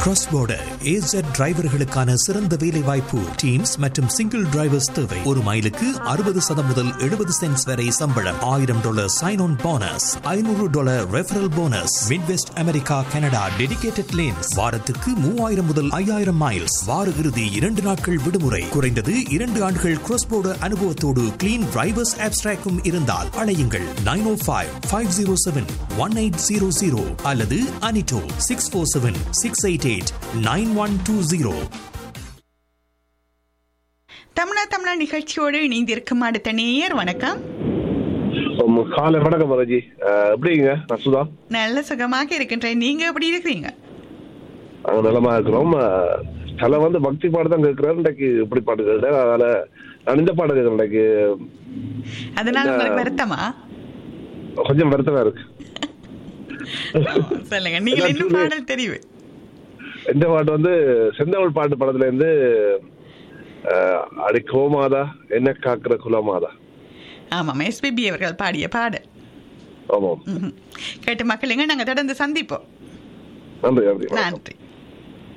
Cross border AZ டிரைவர்களுக்கான சிறந்த வேலை வாய்ப்பு டீம்ஸ் மற்றும் சிங்கிள் டிரைவர்ஸ் தேவை ஒரு மைலுக்கு அறுபது சதம் முதல் எழுபது சென்ட்ஸ் வரை சம்பளம் ஆயிரம் டாலர் சைன் ஆன் போனஸ் ஐநூறு dollar referral bonus midwest America Canada dedicated lanes வாரத்துக்கு மூவாயிரம் முதல் ஐயாயிரம் மைல்ஸ் வார இறுதி இரண்டு நாட்கள் விடுமுறை குறைந்தது இரண்டு ஆண்டுகள் கிராஸ் போர்டர் அனுபவத்தோடு கிளீன் டிரைவர்ஸ் ஆப்ஸ்ட்ராக்கும் இருந்தால் அழையுங்கள் nine O five five zero seven one eight zero zero அல்லது அனிட்டோ six four seven six eight eight nine one two zero தமிழா தமிழா நிகழ்ச்சியோடு இணைந்திருக்கும் அடுத்த நேயர் வணக்கம் உம், காலை வணக்கம் மரஜி எப்படிங்க நான் சுதா நல்ல சுகமாக இருக்கின்றேன் நீங்க எப்படி இருக்கிறீங்க நாங்க நலமா இருக்கிறோம் அஹ், தலை வந்து பக்தி பாட்டு தான் கேட்கிறாரு இன்றைக்கு இப்படி பாட்டு கேட்டேன் அதனால நான் இந்த பாட்டு கேட்கிறேன் இன்றைக்கு அதனால உங்களுக்கு வருத்தமா கொஞ்சம் வருத்தமா இருக்கு சொல்லுங்க நீங்கள் இன்னும் பாடல் தெரிவு இந்த பாட்டு வந்து செந்தமிழ் பாட்டு படத்துல இருந்து அஹ், அடி கோமாதா என்ன காக்குற குலமாதா ஆமாம் எஸ்பிபி அவர்கள் பாடிய பாடல் ஆமாம் ம்ஹும். கேட்டு மக்களுங்க நாங்க தொடர்ந்து சந்திப்போம் நன்றி நன்றி வணக்கம். நன்றி